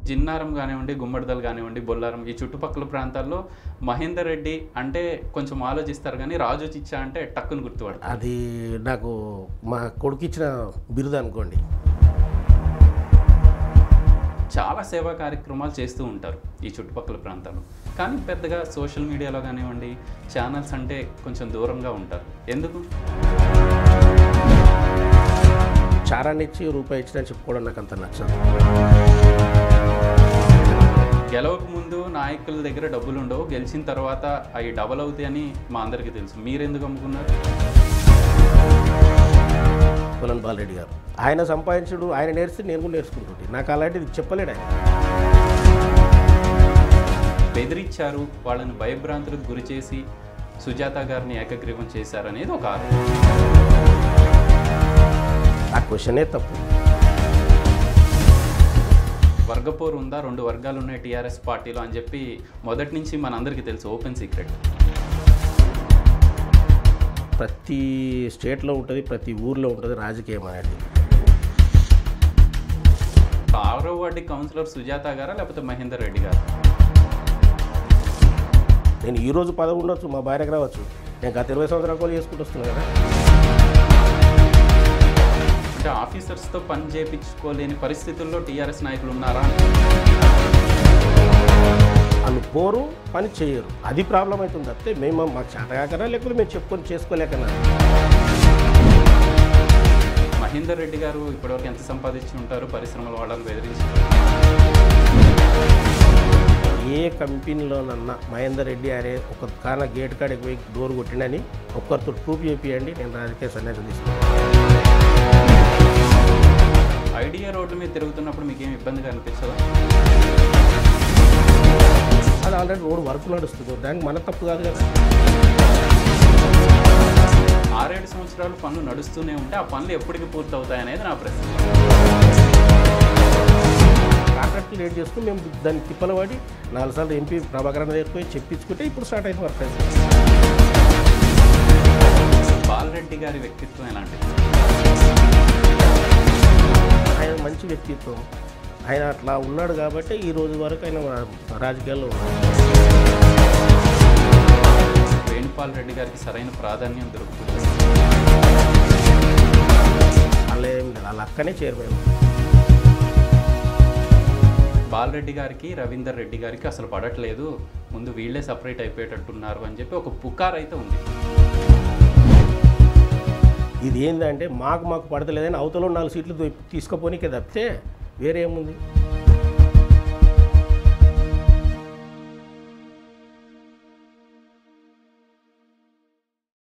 జిన్నారం కానివ్వండి గుమ్మడిదల్ కానివ్వండి బొల్లారం ఈ చుట్టుపక్కల ప్రాంతాల్లో మహేందర్ రెడ్డి అంటే కొంచెం ఆలోచిస్తారు కానీ రాజు చిచ్చా అంటే టక్కును గుర్తుపడతారు అది నాకు మా కొడుకు ఇచ్చిన బిరుదు అనుకోండి చాలా సేవా కార్యక్రమాలు చేస్తూ ఉంటారు ఈ చుట్టుపక్కల ప్రాంతాల్లో కానీ పెద్దగా సోషల్ మీడియాలో కానివ్వండి ఛానల్స్ అంటే కొంచెం దూరంగా ఉంటారు ఎందుకు చారాన్ని ఇచ్చి రూపాయి ఇచ్చిన చెప్పుకోవడం నాకు అంత నచ్చదు గెలవక ముందు నాయకుల దగ్గర డబ్బులు ఉండవు గెలిచిన తర్వాత అవి డబల్ అవుతాయని మా అందరికీ తెలుసు మీరెందుకు అమ్ముకున్నారు కులన్ బాలరెడ్డి గారు ఆయన సంపాదించుడు ఆయన నేర్చి నేను కూడా నేర్చుకుంటుంది నాకు అలాంటిది చెప్పలేడు ఆయన బెదిరించారు వాళ్ళని భయభ్రాంతులకు గురి చేసి సుజాత గారిని ఏకగ్రీవం చేశారనేది ఒక ఆరోపణ ఆ క్వశ్చనే తప్పు వర్గపోరు ఉందా రెండు వర్గాలు ఉన్నాయి టీఆర్ఎస్ పార్టీలో అని చెప్పి మొదటి నుంచి మనందరికీ తెలుసు ఓపెన్ సీక్రెట్ ప్రతి స్టేట్లో ఉంటుంది ప్రతి ఊర్లో ఉంటుంది రాజకీయం అనేది ఆరో వార్డు కౌన్సిలర్ సుజాత గారా లేకపోతే మహేందర్ రెడ్డి గారు నేను ఈ రోజు పదవి ఉండొచ్చు మా భార్యకు రావచ్చు నేను గత ఇరవై సంవత్సరాల కోలు చేసుకుంటూ వస్తున్నాను కదా అంటే ఆఫీసర్స్తో పని చేయించుకోలేని పరిస్థితుల్లో టీఆర్ఎస్ నాయకులు ఉన్నారా వాళ్ళు పోరు పని చేయరు అది ప్రాబ్లం అవుతుంది తప్పితే మేము మాకు చేతగాకనా లేకపోతే మేము చెప్పుకొని చేసుకోలేకనా మహేందర్ రెడ్డి గారు ఇప్పటివరకు ఎంత సంపాదించి ఉంటారు పరిశ్రమల వాళ్ళని బెదిరించి ఏ కంపెనీలోనన్నా మహేందర్ రెడ్డి అరే ఒక కాన గేట్ కాడికి పోయి డోర్ కొట్టినని ఒక్కరితో ప్రూఫ్ చేపియండి నేను రాజకీయ సన్యాసం తీసుకుంటాను ఐడియా రోడ్ల మీద తిరుగుతున్నప్పుడు మీకు ఏం ఇబ్బందిగా అనిపించదా అది ఆల్రెడీ రోడ్ వర్క్ నడుస్తుంది దానికి మన తప్పు కాదు కదా ఆరేడు సంవత్సరాలు పనులు నడుస్తూనే ఉంటే ఆ పనులు ఎప్పటికి పూర్తి అవుతాయి అనేది నా ప్రశ్న కాంట్రాక్ట్ రేట్ చేస్తూ మేము దాన్ని తిప్పలు పడి నాలుగు సార్లు ఎంపీ ప్రభాకరణ దగ్గరికి పోయి చెప్పించుకుంటే ఇప్పుడు స్టార్ట్ అయింది వర్క్ అయితే బాలరెడ్డి గారి వ్యక్తిత్వం ఎలాంటిది ఆయన మంచి వ్యక్తిత్వం ఆయన అట్లా ఉన్నాడు కాబట్టి ఈ రోజు వరకు ఆయన రాజకీయాల్లో ఉన్నాడు వేణుపాల్ రెడ్డి గారికి సరైన ప్రాధాన్యం దొరుకుతుంది వాళ్ళ ఏం లేదు వాళ్ళ అక్కనే చైర్మన్ బాలరెడ్డి గారికి రవీందర్ రెడ్డి గారికి అసలు పడట్లేదు ముందు వీళ్ళే సపరేట్ అయిపోయేటట్టున్నారు అని చెప్పి ఒక పుకార్ అయితే ఉంది ఇది ఏంటంటే మాకు మాకు పడతలేదని అవతల నాలుగు సీట్లు తీసుకుపోనీకే తప్పితే వేరే ఏముంది